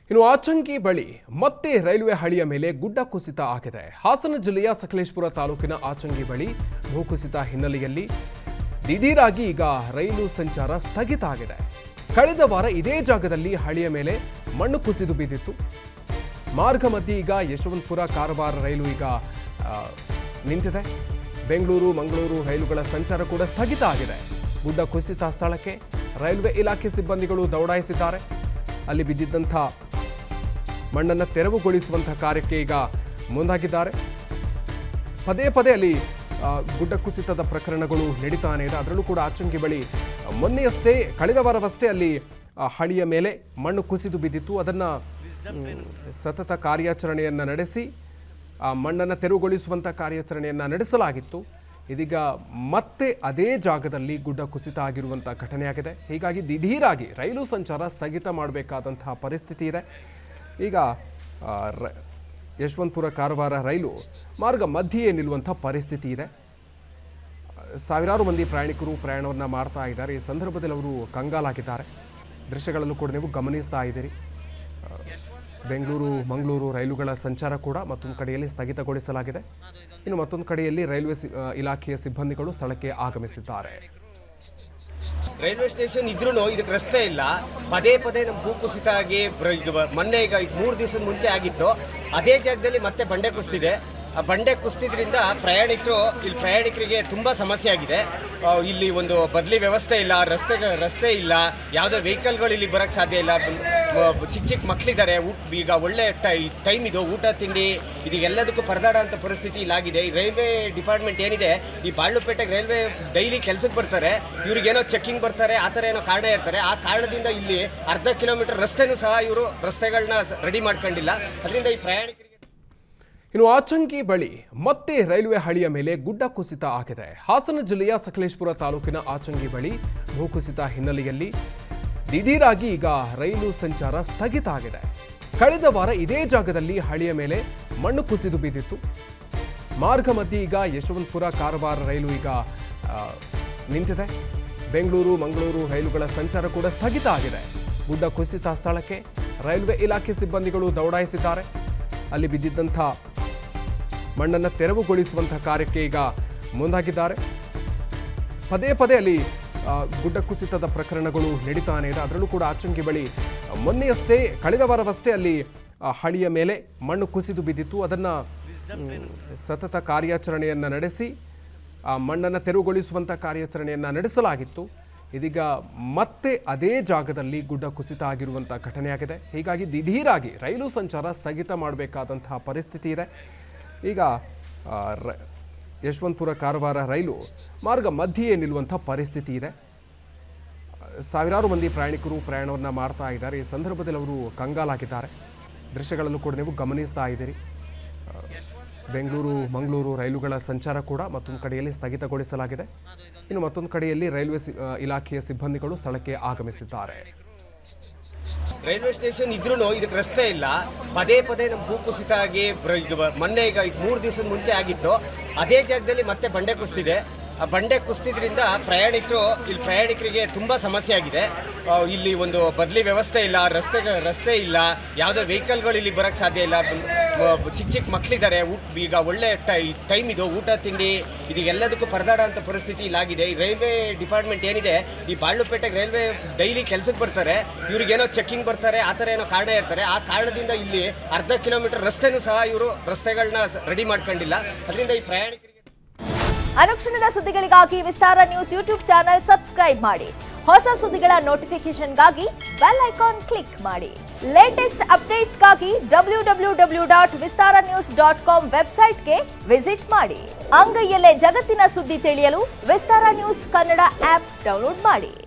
ಇನ್ನು ಆಚಂಗಿ ಬಳಿ ಮತ್ತೆ ರೈಲ್ವೆ ಹಳಿಯ ಮೇಲೆ ಗುಡ್ಡ ಕುಸಿತ ಆಗಿದೆ ಹಾಸನ ಜಿಲ್ಲೆಯ ಸಕಲೇಶ್ಪುರ ತಾಲೂಕಿನ ಆಚಂಗಿ ಬಳಿ ಭೂಕುಸಿತ ಹಿನ್ನೆಲೆಯಲ್ಲಿ ದಿಢೀರಾಗಿ ಈಗ ರೈಲು ಸಂಚಾರ ಸ್ಥಗಿತ ಆಗಿದೆ ಕಳೆದ ವಾರ ಇದೇ ಜಾಗದಲ್ಲಿ ಹಳಿಯ ಮೇಲೆ ಮಣ್ಣು ಕುಸಿದು ಬಿದ್ದಿತ್ತು ಮಾರ್ಗ ಮಧ್ಯೆ ಈಗ ಯಶವಂತಪುರ ಕಾರವಾರ ರೈಲು ಈಗ ಆ, ನಿಂತಿದೆ ಬೆಂಗಳೂರು ಮಂಗಳೂರು ರೈಲುಗಳ ಸಂಚಾರ ಕೂಡ ಸ್ಥಗಿತ ಆಗಿದೆ ಗುಡ್ಡ ಕುಸಿತ ಸ್ಥಳಕ್ಕೆ ರೈಲ್ವೆ ಇಲಾಖೆ ಸಿಬ್ಬಂದಿಗಳು ದೌಡಾಯಿಸಿದ್ದಾರೆ ಅಲ್ಲಿ ಬಿದ್ದಿದ್ದಂಥ ಮಣ್ಣನ್ನು ತೆರವುಗೊಳಿಸುವಂತಹ ಕಾರ್ಯಕ್ಕೆ ಈಗ ಮುಂದಾಗಿದ್ದಾರೆ ಪದೇ ಪದೇ ಅಲ್ಲಿ ಆ, ಗುಡ್ಡ ಕುಸಿತದ ಪ್ರಕರಣಗಳು ನಡೀತಾನೆ ಇದೆ ಅದರಲ್ಲೂ ಕೂಡ ಆಚಂಗಿ ಬಳಿ ಮೊನ್ನೆಯಷ್ಟೇ ಕಳೆದ ವಾರವಷ್ಟೇ ಅಲ್ಲಿ ಆ, ಹಳಿಯ ಮೇಲೆ ಮಣ್ಣು ಕುಸಿದು ಬಿದ್ದಿತ್ತು ಅದನ್ನು ಸತತ ಕಾರ್ಯಾಚರಣೆಯನ್ನು ನಡೆಸಿ ಆ ಮಣ್ಣನ್ನು ತೆರವುಗೊಳಿಸುವಂಥ ಕಾರ್ಯಾಚರಣೆಯನ್ನು ನಡೆಸಲಾಗಿತ್ತು ಇದೀಗ ಮತ್ತೆ ಅದೇ ಜಾಗದಲ್ಲಿ ಗುಡ್ಡ ಕುಸಿತ ಆಗಿರುವಂಥ ಘಟನೆಯಾಗಿದೆ ಹೀಗಾಗಿ ದಿಢೀರಾಗಿ ರೈಲು ಸಂಚಾರ ಸ್ಥಗಿತ ಮಾಡಬೇಕಾದಂತಹ ಪರಿಸ್ಥಿತಿ ಇದೆ ಈಗ ಆ, ರ- ಯಶವಂತಪುರ ಕಾರವಾರ ರೈಲು ಮಾರ್ಗ ಮಧ್ಯೆಯೇ ನಿಲ್ಲುವಂಥ ಪರಿಸ್ಥಿತಿ ಇದೆ ಸಾವಿರಾರು ಮಂದಿ ಪ್ರಯಾಣಿಕರು ಪ್ರಯಾಣವನ್ನು ಮಾಡ್ತಾ ಇದ್ದಾರೆ ಈ ಸಂದರ್ಭದಲ್ಲಿ ಅವರು ಕಂಗಾಲಾಗಿದ್ದಾರೆ ದೃಶ್ಯಗಳನ್ನು ಕೂಡ ನೀವು ಗಮನಿಸ್ತಾ ಇದ್ದೀರಿ ಆ, ಬೆಂಗಳೂರು ಮಂಗಳೂರು ರೈಲುಗಳ ಸಂಚಾರ ಕೂಡ ಮತ್ತೊಂದು ಕಡೆಯಲ್ಲಿ ಸ್ಥಗಿತಗೊಳಿಸಲಾಗಿದೆ ಇನ್ನು ಮತ್ತೊಂದು ಕಡೆಯಲ್ಲಿ ರೈಲ್ವೆ ಸಿ- ಆ, ಇಲಾಖೆಯ ಸಿಬ್ಬಂದಿಗಳು ಸ್ಥಳಕ್ಕೆ ಆಗಮಿಸಿದ್ದಾರೆ ರೈಲ್ವೆ ಸ್ಟೇಷನ್ ಇದ್ರೂ ಇದಕ್ಕೆ ರಸ್ತೆ ಇಲ್ಲ ಪದೇ ಪದೇ ನಮ್ಮ ಭೂಕುಸಿತ ಆಗಿ ಬ್ರ- ಇದು ಬ- ಮೊನ್ನೆ ಈಗ ಮೂರು ದಿವಸದ ಮುಂಚೆ ಆಗಿತ್ತು ಅದೇ ಜಾಗದಲ್ಲಿ ಮತ್ತೆ ಬಂಡೆ ಕುಸ್ತಿದೆ ಆ ಬಂಡೆ ಕುಸ್ತಿದ್ರಿಂದ ಪ್ರಯಾಣಿಕರು ಇಲ್ಲಿ ಪ್ರಯಾಣಿಕರಿಗೆ ತುಂಬ ಸಮಸ್ಯೆ ಆಗಿದೆ ಆ, ಇಲ್ಲಿ ಒಂದು ಬದಲಿ ವ್ಯವಸ್ಥೆ ಇಲ್ಲ ರಸ್ತೆ ರಸ್ತೆ ಇಲ್ಲ ಯಾವುದೇ ವೆಹಿಕಲ್ಗಳು ಇಲ್ಲಿ ಬರೋಕ್ಕೆ ಸಾಧ್ಯ ಇಲ್ಲ ಮ- ಚಿಕ್ಕ ಚಿಕ್ಕ ಮಕ್ಕಳಿದ್ದಾರೆ ಊಟ ಈಗ ಒಳ್ಳೆ ಟೈಮ್ ಇದು ಊಟ ತಿಂಡಿ ಇದೆಲ್ಲದಕ್ಕೂ ಪರದಾಡ ಅಂತ ಪರಿಸ್ಥಿತಿ ಇಲ್ಲಾಗಿದೆ ಈ ರೈಲ್ವೆ ಡಿಪಾರ್ಟ್ಮೆಂಟ್ ಏನಿದೆ ಈ ಬಾಳ್ಳುಪೇಟೆಗೆ ರೈಲ್ವೆ ಡೈಲಿ ಕೆಲಸಕ್ಕೆ ಬರ್ತಾರೆ ಇವ್ರಿಗೇನೋ ಚೆಕಿಂಗ್ ಬರ್ತಾರೆ ಆ ಥರ ಏನೋ ಕಾರಣ ಇರ್ತಾರೆ ಆ ಕಾರಣದಿಂದ ಇಲ್ಲಿ ಅರ್ಧ ಕಿಲೋಮೀಟರ್ ರಸ್ತೆನೂ ಸಹ ಇವರು ರಸ್ತೆಗಳನ್ನ ರೆಡಿ ಮಾಡ್ಕೊಂಡಿಲ್ಲ ಅದರಿಂದ ಈ ಪ್ರಯಾಣಿಕರಿಗೆ ಇನ್ನು ಆಚಂಗಿ ಬಳಿ ಮತ್ತೆ ರೈಲ್ವೆ ಹಳಿಯ ಮೇಲೆ ಗುಡ್ಡ ಕುಸಿತ ಆಗಿದೆ ಹಾಸನ ಜಿಲ್ಲೆಯ ಸಕಲೇಶ್ಪುರ ತಾಲೂಕಿನ ಆಚಂಗಿ ಬಳಿ ಭೂಕುಸಿತ ಹಿನ್ನೆಲೆಯಲ್ಲಿ ದಿಢೀರಾಗಿ ಈಗ ರೈಲು ಸಂಚಾರ ಸ್ಥಗಿತ ಆಗಿದೆ ಕಳೆದ ವಾರ ಇದೇ ಜಾಗದಲ್ಲಿ ಹಳಿಯ ಮೇಲೆ ಮಣ್ಣು ಕುಸಿದು ಬಿದ್ದಿತ್ತು ಮಾರ್ಗ ಮಧ್ಯೆ ಈಗ ಯಶವಂತಪುರ ಕಾರವಾರ ರೈಲು ಈಗ ಆ, ನಿಂತಿದೆ ಬೆಂಗಳೂರು ಮಂಗಳೂರು ರೈಲುಗಳ ಸಂಚಾರ ಕೂಡ ಸ್ಥಗಿತ ಆಗಿದೆ ಗುಡ್ಡ ಕುಸಿತ ಸ್ಥಳಕ್ಕೆ ರೈಲ್ವೆ ಇಲಾಖೆ ಸಿಬ್ಬಂದಿಗಳು ದೌಡಾಯಿಸಿದ್ದಾರೆ ಅಲ್ಲಿ ಬಿದ್ದಿದ್ದಂಥ ಮಣ್ಣನ್ನು ತೆರವುಗೊಳಿಸುವಂಥ ಕಾರ್ಯಕ್ಕೆ ಈಗ ಮುಂದಾಗಿದ್ದಾರೆ ಪದೇ ಪದೇ ಅಲ್ಲಿ ಆ, ಗುಡ್ಡ ಕುಸಿತದ ಪ್ರಕರಣಗಳು ನಡೀತಾನೆ ಇದೆ ಅದರಲ್ಲೂ ಕೂಡ ಆಚಂಗಿ ಬಳಿ ಮೊನ್ನೆಯಷ್ಟೇ ಕಳೆದ ವಾರವಷ್ಟೇ ಅಲ್ಲಿ ಆ, ಹಳಿಯ ಮೇಲೆ ಮಣ್ಣು ಕುಸಿದು ಬಿದ್ದಿತ್ತು ಅದನ್ನು ಸತತ ಕಾರ್ಯಾಚರಣೆಯನ್ನು ನಡೆಸಿ ಆ ಮಣ್ಣನ್ನು ತೆರವುಗೊಳಿಸುವಂಥ ಕಾರ್ಯಾಚರಣೆಯನ್ನು ನಡೆಸಲಾಗಿತ್ತು ಇದೀಗ ಮತ್ತೆ ಅದೇ ಜಾಗದಲ್ಲಿ ಗುಡ್ಡ ಕುಸಿತ ಆಗಿರುವಂಥ ಘಟನೆಯಾಗಿದೆ ಹೀಗಾಗಿ ದಿಢೀರಾಗಿ ರೈಲು ಸಂಚಾರ ಸ್ಥಗಿತ ಮಾಡಬೇಕಾದಂತಹ ಪರಿಸ್ಥಿತಿ ಇದೆ ಈಗ ಆ, ರ- ಯಶವಂತಪುರ ಕಾರವಾರ ರೈಲು ಮಾರ್ಗ ಮಧ್ಯೆಯೇ ನಿಲ್ಲುವಂಥ ಪರಿಸ್ಥಿತಿ ಇದೆ ಸಾವಿರಾರು ಮಂದಿ ಪ್ರಯಾಣಿಕರು ಪ್ರಯಾಣವನ್ನು ಮಾಡ್ತಾ ಇದ್ದಾರೆ ಈ ಸಂದರ್ಭದಲ್ಲಿ ಅವರು ಕಂಗಾಲಾಗಿದ್ದಾರೆ ದೃಶ್ಯಗಳನ್ನು ಕೂಡ ನೀವು ಗಮನಿಸ್ತಾ ಇದ್ದೀರಿ ಆ, ಬೆಂಗಳೂರು ಮಂಗಳೂರು ರೈಲುಗಳ ಸಂಚಾರ ಕೂಡ ಮತ್ತೊಂದು ಕಡೆಯಲ್ಲಿ ಸ್ಥಗಿತಗೊಳಿಸಲಾಗಿದೆ ಇನ್ನು ಮತ್ತೊಂದು ಕಡೆಯಲ್ಲಿ ರೈಲ್ವೆ ಸಿ- ಆ, ಇಲಾಖೆಯ ಸಿಬ್ಬಂದಿಗಳು ಸ್ಥಳಕ್ಕೆ ಆಗಮಿಸಿದ್ದಾರೆ ರೈಲ್ವೆ ಸ್ಟೇಷನ್ ಇದ್ರೂ ಇದಕ್ಕೆ ರಸ್ತೆ ಇಲ್ಲ ಪದೇ ಪದೇ ನಮ್ಮ ಭೂಕುಸಿತ ಆಗಿ ಬ್ರ- ಇದು ಬ- ಮೊನ್ನೆ ಈಗ ಮೂರು ದಿವಸದ ಮುಂಚೆ ಆಗಿತ್ತು ಅದೇ ಜಾಗದಲ್ಲಿ ಮತ್ತೆ ಬಂಡೆ ಕುಸ್ತಿದೆ ಆ ಬಂಡೆ ಕುಸ್ತಿದ್ರಿಂದ ಪ್ರಯಾಣಿಕರು ಇಲ್ಲಿ ಪ್ರಯಾಣಿಕರಿಗೆ ತುಂಬ ಸಮಸ್ಯೆ ಆಗಿದೆ ಆ, ಇಲ್ಲಿ ಒಂದು ಬದಲಿ ವ್ಯವಸ್ಥೆ ಇಲ್ಲ ರಸ್ತೆ ರಸ್ತೆ ಇಲ್ಲ ಯಾವುದೇ ವೆಹಿಕಲ್ಗಳು ಇಲ್ಲಿ ಬರೋಕ್ಕೆ ಸಾಧ್ಯ ಇಲ್ಲ ಮ- ಚಿಕ್ಕ ಚಿಕ್ಕ ಮಕ್ಕಳಿದ್ದಾರೆ ಊಟ ಈಗ ಒಳ್ಳೆ ಟೈಮ್ ಇದು ಊಟ ತಿಂಡಿ ಇದೆಲ್ಲದಕ್ಕೂ ಪರದಾಡ ಅಂತ ಪರಿಸ್ಥಿತಿ ಇಲ್ಲಾಗಿದೆ ಈ ರೈಲ್ವೆ ಡಿಪಾರ್ಟ್ಮೆಂಟ್ ಏನಿದೆ ಈ ಬಾಳ್ಳುಪೇಟೆಗೆ ರೈಲ್ವೆ ಡೈಲಿ ಕೆಲಸಕ್ಕೆ ಬರ್ತಾರೆ ಇವ್ರಿಗೇನೋ ಚೆಕಿಂಗ್ ಬರ್ತಾರೆ ಆ ಥರ ಏನೋ ಕಾರಣ ಇರ್ತಾರೆ ಆ ಕಾರಣದಿಂದ ಇಲ್ಲಿ ಅರ್ಧ ಕಿಲೋಮೀಟರ್ ರಸ್ತೆನೂ ಸಹ ಇವರು ರಸ್ತೆಗಳನ್ನ ರೆಡಿ ಮಾಡ್ಕೊಂಡಿಲ್ಲ ಅದರಿಂದ ಈ ಪ್ರಯಾಣಿಕರಿಗೆ ಅನುಕ್ಷಣದ ಸುದ್ದಿಗಳಿಗಾಗಿ Vistara news YouTube channel subscribe ಮಾಡಿ ಹೊಸ ಸುದ್ದಿಗಳ ನೋಟಿಫಿಕೇಶನ್ಗಾಗಿ ಬೆಲ್ ಐಕಾನ್ ಕ್ಲಿಕ್ ಮಾಡಿ ಲೇಟೆಸ್ಟ್ ಅಪ್ಡೇಟ್ಸ್ಗಾಗಿ W W W dot Vistara news dot com ವೆಬ್ಸೈಟ್ಗೆ ವಿಸಿಟ್ ಮಾಡಿ ಅಂಗೈಯಲ್ಲೇ ಜಗತ್ತಿನ ಸುದ್ದಿ ತಿಳಿಯಲು Vistara news Kannada app download ಮಾಡಿ